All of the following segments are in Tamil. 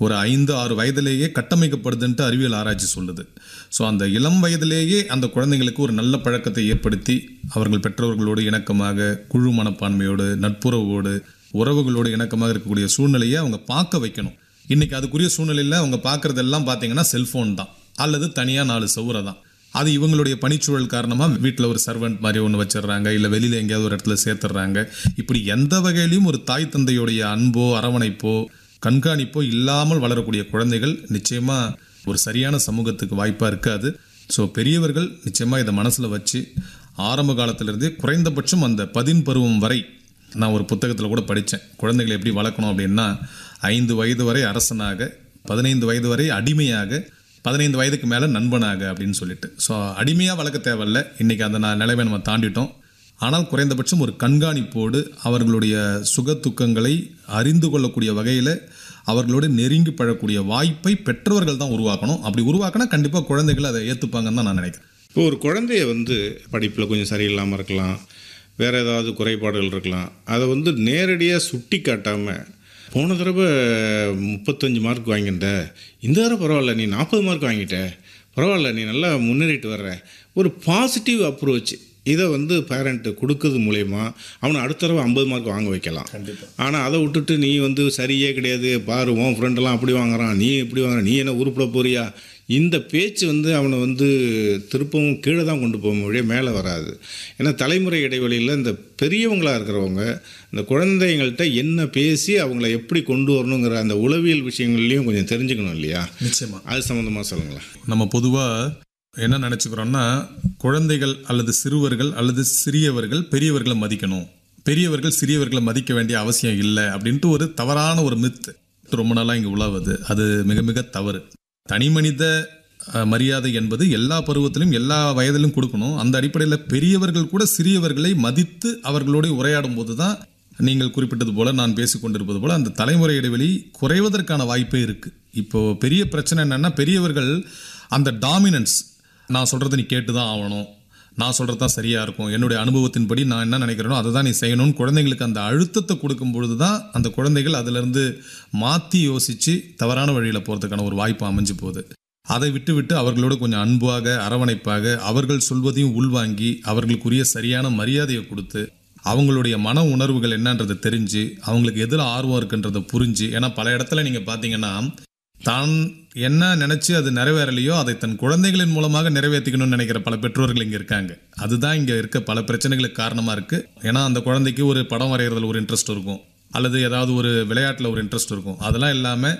ஒரு ஐந்து ஆறு வயதிலேயே கட்டமைக்கப்படுதுன்ட்டு அறிவியல் ஆராய்ச்சி சொல்லுது ஸோ அந்த இளம் வயதிலேயே அந்த குழந்தைங்களுக்கு ஒரு நல்ல பழக்கத்தை ஏற்படுத்தி அவர்கள் பெற்றோர்களோடு இணக்கமாக குழு மனப்பான்மையோடு நட்புறவோடு உறவுகளோடு இணக்கமாக இருக்கக்கூடிய சூழ்நிலையை அவங்க பார்க்க வைக்கணும் இன்னைக்கு அதுக்குரிய சூழ்நிலையில் அவங்க பார்க்குறதெல்லாம் பார்த்தீங்கன்னா செல்ஃபோன் தான் அல்லது தனியாக நாலு சவுரை தான் அது இவங்களுடைய பணிச்சூழல் காரணமாக வீட்டில் ஒரு சர்வெண்ட் மாதிரி ஒன்று வச்சிடுறாங்க இல்லை வெளியில் எங்கேயாவது ஒரு இடத்துல சேர்த்துடுறாங்க இப்படி எந்த வகையிலையும் ஒரு தாய் தந்தையுடைய அன்போ அரவணைப்போ கண்காணிப்போ இல்லாமல் வளரக்கூடிய குழந்தைகள் நிச்சயமாக ஒரு சரியான சமூகத்துக்கு வாய்ப்பாக இருக்காது ஸோ பெரியவர்கள் நிச்சயமாக இதை மனசில் வச்சு ஆரம்ப காலத்திலிருந்தே குறைந்தபட்சம் அந்த பதின் பருவம் வரை நான் ஒரு புத்தகத்தில் கூட படித்தேன் குழந்தைகளை எப்படி வளர்க்கணும் அப்படின்னா ஐந்து வயது வரை அரசனாக பதினைந்து வயது வரை அடிமையாக பதினைந்து வயதுக்கு மேலே நண்பனாக அப்படின்னு சொல்லிட்டு ஸோ அடிமையாக வளர்க்க தேவையில்ல இன்றைக்கி அந்த நா- நிலைமை நம்ம தாண்டிட்டோம் ஆனால் குறைந்தபட்சம் ஒரு கண்காணிப்போடு அவர்களுடைய சுக துக்கங்களை அறிந்து கொள்ளக்கூடிய வகையில் அவர்களோடு நெருங்கி பழக்கூடிய வாய்ப்பை பெற்றவர்கள் தான் உருவாக்கணும் அப்படி உருவாக்கினா கண்டிப்பாக குழந்தைகள் அதை ஏற்றுப்பாங்கன்னு தான் நான் நினைக்கிறேன் இப்போ ஒரு குழந்தைய வந்து படிப்பில் கொஞ்சம் சரியில்லாமல் இருக்கலாம் வேறு ஏதாவது குறைபாடுகள் இருக்கலாம் அதை வந்து நேரடியாக சுட்டி காட்டாமல் போன தடவை முப்பத்தஞ்சு மார்க் வாங்கிட்ட இந்த தடவை பரவாயில்ல நீ நாற்பது மார்க் வாங்கிட்ட பரவாயில்ல நீ நல்லா முன்னேறிட்டு வர்ற ஒரு பாசிட்டிவ் அப்ரோச் இதை வந்து பேரண்ட்டு கொடுக்கறது மூலயமா அவனை அடுத்த தடவை ஐம்பது மார்க் வாங்க வைக்கலாம் ஆனால் அதை விட்டுட்டு நீ வந்து சரியே கிடையாது பாரு உன் ஃப்ரெண்டெல்லாம் அப்படி வாங்குறான் நீ இப்படி வாங்குற நீ என்ன உருப்பிட போறியா இந்த பேச்சு வந்து அவனை வந்து திருப்பவும் கீழே தான் கொண்டு போக முடியும் மேலே வராது ஏன்னா தலைமுறை இடைவெளியில் இந்த பெரியவங்களாக இருக்கிறவங்க இந்த குழந்தைங்கள்ட்ட என்ன பேசி அவங்கள எப்படி கொண்டு வரணுங்கிற அந்த உளவியல் விஷயங்கள்லையும் கொஞ்சம் தெரிஞ்சுக்கணும் இல்லையா நிச்சயமாக அது சம்மந்தமாக சொல்லுங்களேன் நம்ம பொதுவாக என்ன நினச்சிக்கிறோன்னா குழந்தைகள் அல்லது சிறுவர்கள் அல்லது சிறியவர்கள் பெரியவர்களை மதிக்கணும் பெரியவர்கள் சிறியவர்களை மதிக்க வேண்டிய அவசியம் இல்லை அப்படின்ட்டு ஒரு தவறான ஒரு மித்து ரொம்ப நாளாக இங்கே உலாவுது அது மிக மிக தவறு தனி மனித அஹ், மரியாதை என்பது எல்லா பருவத்திலும் எல்லா வயதிலும் கொடுக்கணும் அந்த அடிப்படையில் பெரியவர்கள் கூட சிறியவர்களை மதித்து அவர்களோடு உரையாடும் போது தான் நீங்கள் குறிப்பிட்டது போல நான் பேசிக் கொண்டிருப்பது போல அந்த தலைமுறை இடைவெளி குறைவதற்கான வாய்ப்பே இருக்கு இப்போ பெரிய பிரச்சனை என்னன்னா பெரியவர்கள் அந்த டாமினன்ஸ் நான் சொல்றதை நீ கேட்டு தான் ஆகணும் நான் சொல்கிறது தான் சரியாக இருக்கும் என்னுடைய அனுபவத்தின்படி நான் என்ன நினைக்கிறேனோ அதை தான் நீ செய்யணும்னு குழந்தைங்களுக்கு அந்த அழுத்தத்தை கொடுக்கும் பொழுது தான் அந்த குழந்தைகள் அதிலிருந்து மாற்றி யோசித்து தவறான வழியில் போகிறதுக்கான ஒரு வாய்ப்பு அமைஞ்சு போகுது அதை விட்டு விட்டு அவர்களோடு கொஞ்சம் அன்பாக அரவணைப்பாக அவர்கள் சொல்வதையும் உள்வாங்கி அவர்களுக்குரிய சரியான மரியாதையை கொடுத்து அவங்களுடைய மன உணர்வுகள் என்னன்றதை தெரிஞ்சு அவங்களுக்கு எதில் ஆர்வம் இருக்குன்றதை புரிஞ்சு ஏன்னா பல இடத்துல நீங்கள் பார்த்தீங்கன்னா தான் என்ன நினைச்சு அது நிறைவேறலையோ அதை தன் குழந்தைகளின் மூலமாக நிறைவேற்றிக்கணும்னு நினைக்கிற பல பெற்றோர்கள் இங்கே இருக்காங்க அதுதான் இங்கே இருக்க பல பிரச்சனைகளுக்கு காரணமாக இருக்கு ஏன்னா அந்த குழந்தைக்கு ஒரு படம் வரைகிறதுல ஒரு இன்ட்ரெஸ்ட் இருக்கும் அல்லது ஏதாவது ஒரு விளையாட்டில் ஒரு இன்ட்ரெஸ்ட் இருக்கும் அதெல்லாம் இல்லாமல்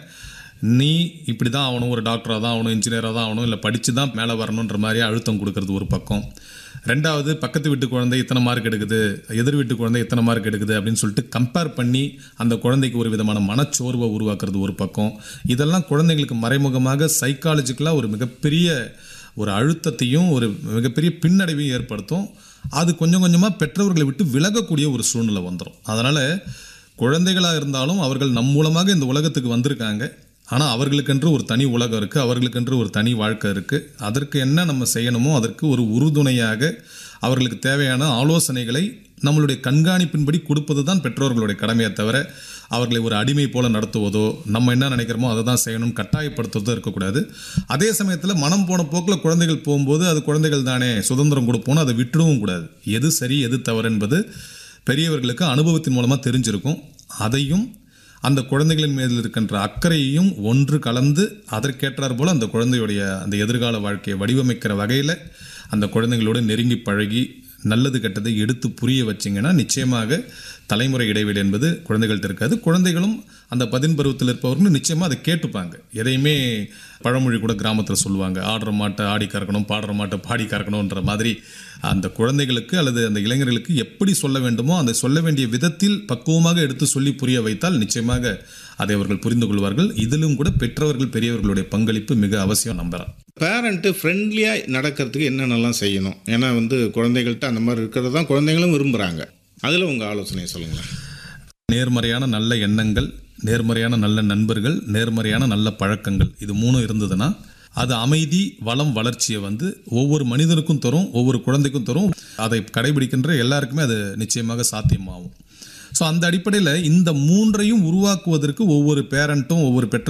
நீ இப்படி தான் ஆகணும் ஒரு டாக்டராக தான் ஆகணும் இன்ஜினியராக தான் ஆகணும் இல்லை படித்து தான் மேலே வரணுன்ற மாதிரி அழுத்தம் கொடுக்கறது ஒரு பக்கம் ரெண்டாவது பக்கத்து வீட்டு குழந்தை இத்தனை மார்க் எடுக்குது எதிர் வீட்டு குழந்தை இத்தனை மார்க் எடுக்குது அப்படின்னு சொல்லிட்டு கம்பேர் பண்ணி அந்த குழந்தைக்கு ஒரு விதமான மனச்சோர்வை உருவாக்குறது ஒரு பக்கம் இதெல்லாம் குழந்தைங்களுக்கு மறைமுகமாக சைக்காலஜிக்கலாக ஒரு மிகப்பெரிய ஒரு அழுத்தத்தையும் ஒரு மிகப்பெரிய பின்னடைவையும் ஏற்படுத்தும் அது கொஞ்சம் கொஞ்சமாக பெற்றவர்களை விட்டு விலகக்கூடிய ஒரு சூழ்நிலை வந்துடும் அதனால் குழந்தைகளாக இருந்தாலும் அவர்கள் நம் மூலமாக இந்த உலகத்துக்கு வந்திருக்காங்க ஆனால் அவர்களுக்கென்று ஒரு தனி உலகம் இருக்குது அவர்களுக்கென்று ஒரு தனி வாழ்க்கை இருக்குது அதற்கு என்ன நம்ம செய்யணுமோ அதற்கு ஒரு உறுதுணையாக அவர்களுக்கு தேவையான ஆலோசனைகளை நம்மளுடைய கண்காணிப்பின்படி கொடுப்பது தான் பெற்றோர்களுடைய கடமையை தவிர அவர்களை ஒரு அடிமை போல நடத்துவதோ நம்ம என்ன நினைக்கிறோமோ அதை தான் செய்யணும் கட்டாயப்படுத்துவதோ இருக்கக்கூடாது அதே சமயத்தில் மனம் போன போக்கில் குழந்தைகள் போகும்போது அது குழந்தைகள் தானே சுதந்திரம் கொடுப்போம்னு அதை விட்டுடவும் கூடாது எது சரி எது தவறு என்பது பெரியவர்களுக்கு அனுபவத்தின் மூலமாக தெரிஞ்சிருக்கும் அதையும் அந்த குழந்தைகளின் மேல் இருக்கின்ற அக்கறையையும் ஒன்று கலந்து அதற்கேற்றார் போல அந்த குழந்தையுடைய அந்த எதிர்கால வாழ்க்கையை வடிவமைக்கிற வகையில் அந்த குழந்தைகளோடு நெருங்கி பழகி நல்லது கெட்டதை எடுத்து புரிய வச்சிங்கன்னா நிச்சயமாக தலைமுறை இடைவெளி என்பது குழந்தைகள்ட்ட இருக்காது குழந்தைகளும் அந்த பதின் பருவத்தில் இருப்பவர்களும் நிச்சயமாக அதை கேட்டுப்பாங்க எதையுமே பழமொழி கூட கிராமத்தில் சொல்லுவாங்க ஆடுற மாட்டை ஆடி கறக்கணும் பாடுற மாட்டை பாடி கறக்கணுன்ற மாதிரி அந்த குழந்தைகளுக்கு அல்லது அந்த இளைஞர்களுக்கு எப்படி சொல்ல வேண்டுமோ அதை சொல்ல வேண்டிய விதத்தில் பக்குவமாக எடுத்து சொல்லி புரிய வைத்தால் நிச்சயமாக அதை அவர்கள் புரிந்து கொள்வார்கள் இதிலும் கூட பெற்றவர்கள் பெரியவர்களுடைய பங்களிப்பு மிக அவசியம் நம்புகிறேன் பேரண்ட்டு ஃப்ரெண்ட்லியாக நடக்கிறதுக்கு என்னென்னலாம் செய்யணும் ஏன்னா வந்து குழந்தைகள்கிட்ட அந்த மாதிரி இருக்கிறது தான் குழந்தைங்களும் விரும்புகிறாங்க அதில் உங்கள் ஆலோசனையை சொல்லுங்களேன் நேர்மறையான நல்ல எண்ணங்கள் நேர்மறையான நல்ல நண்பர்கள் நேர்மறையான நல்ல பழக்கங்கள் இது மூணும் இருந்ததுன்னா அது அமைதி வளம் வளர்ச்சியை வந்து ஒவ்வொரு மனிதனுக்கும் தரும் ஒவ்வொரு குழந்தைக்கும் தரும் அதை கடைபிடிக்கின்ற எல்லாருக்குமே அது நிச்சயமாக சாத்தியமாகும் ஸோ அந்த அடிப்படையில் இந்த மூன்றையும் உருவாக்குவதற்கு ஒவ்வொரு பேரண்ட்டும் ஒவ்வொரு பெற்ற